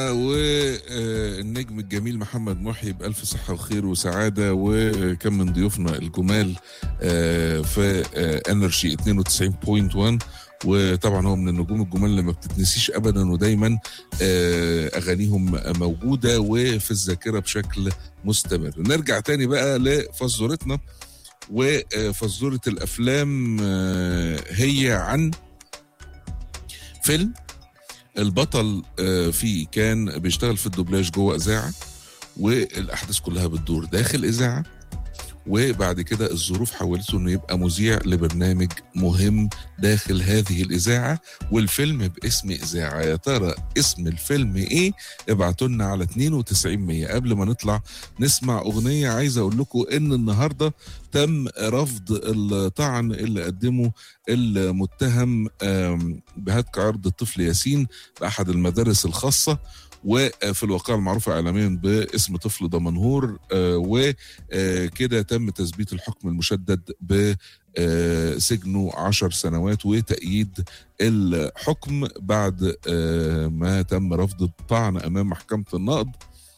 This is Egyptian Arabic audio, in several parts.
والنجم الجميل محمد محي بألف صحة وخير وسعادة وكم من ضيوفنا الجمال آه، في انرجي 92.1 وطبعا هو من النجوم الجمال اللي ما بتتنسيش ابدا ودايما آه، اغانيهم موجوده وفي الذاكره بشكل مستمر نرجع تاني بقى لفزورتنا وفزوره الافلام آه، هي عن فيلم البطل آه، فيه كان بيشتغل في الدوبلاج جوه اذاعه والاحداث كلها بتدور داخل اذاعه وبعد كده الظروف حولته انه يبقى مذيع لبرنامج مهم داخل هذه الاذاعه والفيلم باسم اذاعه يا ترى اسم الفيلم ايه ابعتوا لنا على 92 قبل ما نطلع نسمع اغنيه عايز اقول لكم ان النهارده تم رفض الطعن اللي قدمه المتهم آم، بهتك عرض الطفل ياسين باحد المدارس الخاصه وفي الواقعة المعروفة إعلاميا باسم طفل دمنهور آه، وكده تم تثبيت الحكم المشدد بسجنه عشر سنوات وتأييد الحكم بعد آه، ما تم رفض الطعن أمام محكمة النقض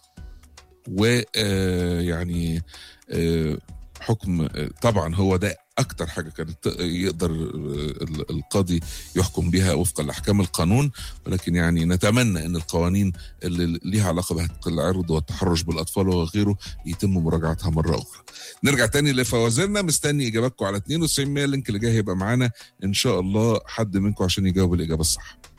ويعني حكم آه، طبعا هو ده اكتر حاجه كانت يقدر ال- القاضي يحكم بها وفقا لاحكام القانون ولكن يعني نتمنى ان القوانين اللي ليها علاقه بهتك العرض والتحرش بالاطفال وغيره يتم مراجعتها مره اخرى. نرجع تاني لفوازيرنا مستني اجاباتكم على 92 اللينك اللي جاي هيبقى معانا ان شاء الله حد منكم عشان يجاوب الاجابه الصح.